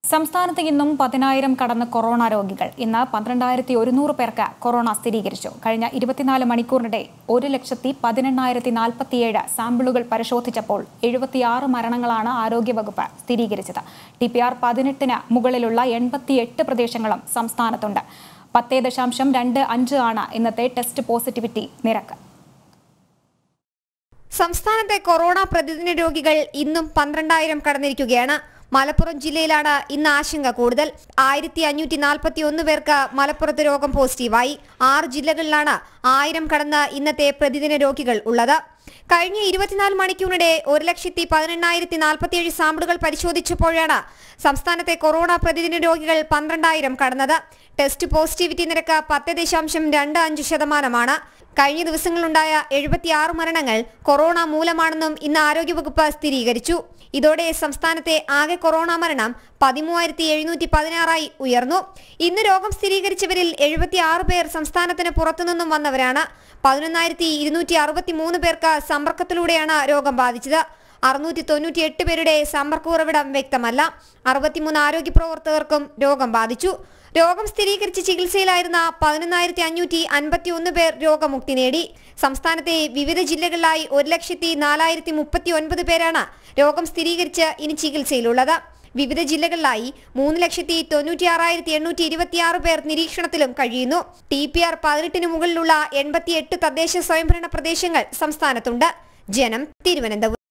സംസ്ഥാനത്ത് ഇന്നും പതിനായിരം കടന്ന് കൊറോണ രോഗികൾ ഇന്ന് പന്ത്രണ്ടായിരത്തി ഒരുന്നൂറ് പേർക്ക് കൊറോണ സ്ഥിരീകരിച്ചു കഴിഞ്ഞ ഇരുപത്തിനാല് മണിക്കൂറിനിടെ ഒരു ലക്ഷത്തി പതിനെണ്ണായിരത്തി നാൽപ്പത്തിയേഴ് സാമ്പിളുകൾ പരിശോധിച്ചപ്പോൾ എഴുപത്തിയാറ് മരണങ്ങളാണ് ആരോഗ്യവകുപ്പ് സ്ഥിരീകരിച്ചത് ടി പി ആർ പതിനെട്ടിന് മുകളിലുള്ള എൺപത്തിയെട്ട് പ്രദേശങ്ങളും സംസ്ഥാനത്തുണ്ട് പത്തേ ദശാംശം രണ്ട് അഞ്ച് ആണ് ഇന്നത്തെ ടെസ്റ്റ് പോസിറ്റിവിറ്റി നിരക്ക് സംസ്ഥാനത്തെ കൊറോണ പ്രതിദിന രോഗികൾ ഇന്നും പന്ത്രണ്ടായിരം കടന്നിരിക്കുകയാണ് മലപ്പുറം ജില്ലയിലാണ് ഇന്ന് ആശങ്ക കൂടുതൽ ആയിരത്തി അഞ്ഞൂറ്റി നാൽപ്പത്തി ഒന്ന് പേർക്ക് മലപ്പുറത്ത് രോഗം പോസിറ്റീവായി ആറ് ജില്ലകളിലാണ് ആയിരം കടന്ന് ഇന്നത്തെ പ്രതിദിന രോഗികൾ ഉള്ളത് കഴിഞ്ഞ ഇരുപത്തിനാല് മണിക്കൂറിനിടെ ഒരു ലക്ഷത്തി പതിനെണ്ണായിരത്തി നാൽപ്പത്തിയേഴ് സാമ്പിളുകൾ പരിശോധിച്ചപ്പോഴാണ് സംസ്ഥാനത്തെ കൊറോണ പ്രതിദിന രോഗികൾ പന്ത്രണ്ടായിരം കടന്നത് ടെസ്റ്റ് പോസിറ്റിവിറ്റി നിരക്ക് പത്ത് ദശാംശം രണ്ട് അഞ്ച് ശതമാനമാണ് കഴിഞ്ഞ ദിവസങ്ങളിലുണ്ടായ എഴുപത്തിയാറ് മരണങ്ങൾ കൊറോണ മൂലമാണെന്നും ഇന്ന് ആരോഗ്യവകുപ്പ് സ്ഥിരീകരിച്ചു ഇതോടെ സംസ്ഥാനത്തെ ആകെ കൊറോണ മരണം പതിമൂവായിരത്തി എഴുന്നൂറ്റി പതിനാറായി ഉയർന്നു ഇന്ന് രോഗം സ്ഥിരീകരിച്ചവരിൽ എഴുപത്തിയാറ് പേർ സംസ്ഥാനത്തിന് പുറത്തുനിന്നും വന്നവരാണ് പതിനൊന്നായിരത്തി ഇരുന്നൂറ്റി അറുപത്തി മൂന്ന് പേർക്ക് സമ്പർക്കത്തിലൂടെയാണ് രോഗം ബാധിച്ചത് അറുന്നൂറ്റി തൊണ്ണൂറ്റി എട്ട് പേരുടെ സമ്പർക്ക ഉറവിടം വ്യക്തമല്ല അറുപത്തിമൂന്ന് ആരോഗ്യ പ്രവർത്തകർക്കും രോഗം ബാധിച്ചു രോഗം സ്ഥിരീകരിച്ച് ചികിത്സയിലായിരുന്ന പതിനൊന്നായിരത്തി അഞ്ഞൂറ്റി അൻപത്തി ഒന്ന് പേർ രോഗമുക്തി നേടി സംസ്ഥാനത്തെ വിവിധ ജില്ലകളിലായി ഒരു ലക്ഷത്തി നാലായിരത്തി മുപ്പത്തി ഒൻപത് പേരാണ് രോഗം സ്ഥിരീകരിച്ച് ഇനി ചികിത്സയിലുള്ളത് വിവിധ ജില്ലകളിലായി മൂന്ന് ലക്ഷത്തി തൊണ്ണൂറ്റി ആറായിരത്തി എണ്ണൂറ്റി ഇരുപത്തിയാറ് പേർ നിരീക്ഷണത്തിലും കഴിയുന്നു ടി പി ആർ പതിനെട്ടിന് മുകളിലുള്ള എൺപത്തിയെട്ട് തദ്ദേശ സ്വയംഭരണ പ്രദേശങ്ങൾ സംസ്ഥാനത്തുണ്ട് ജനം തിരുവനന്തപുരം